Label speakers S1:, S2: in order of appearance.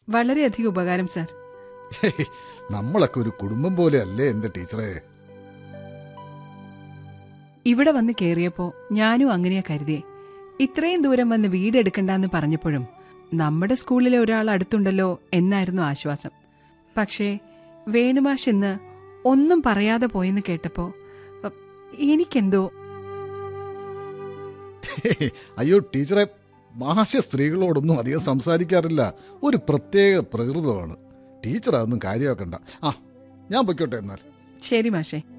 S1: വളരെയധികം ഉപകാരം sir
S2: hey, നമ്മളൊക്കെ ഒരു കുടുംബം പോലെ അല്ലേ എന്റെ ടീച്ചറെ
S1: ഇവിടെ വന്ന് കയറിയപ്പോ ഞാനും അങ്ങനെയാ കരുതിയേ ഇത്രയും ദൂരം വന്ന് വീടെടുക്കണ്ടെന്ന് പറഞ്ഞപ്പോഴും നമ്മുടെ സ്കൂളിലെ ഒരാൾ അടുത്തുണ്ടല്ലോ എന്നായിരുന്നു ആശ്വാസം പക്ഷേ വേണുമാഷ് ഇന്ന് ഒന്നും പറയാതെ പോയെന്ന് കേട്ടപ്പോ അ, എനിക്കെന്തോ
S2: ഹേയ്, അയ്യോ ടീച്ചറെ മാഷ സ്ത്രീകളോടൊന്നും അധികം സംസാരിക്കാറില്ല ഒരു പ്രത്യേക പ്രകൃതമാണ് ടീച്ചർ അതൊന്നും കാര്യമാക്കണ്ട ആ ഞാൻ പൊയ്ക്കോട്ടെ എന്നാൽ
S1: ശരി മാഷേ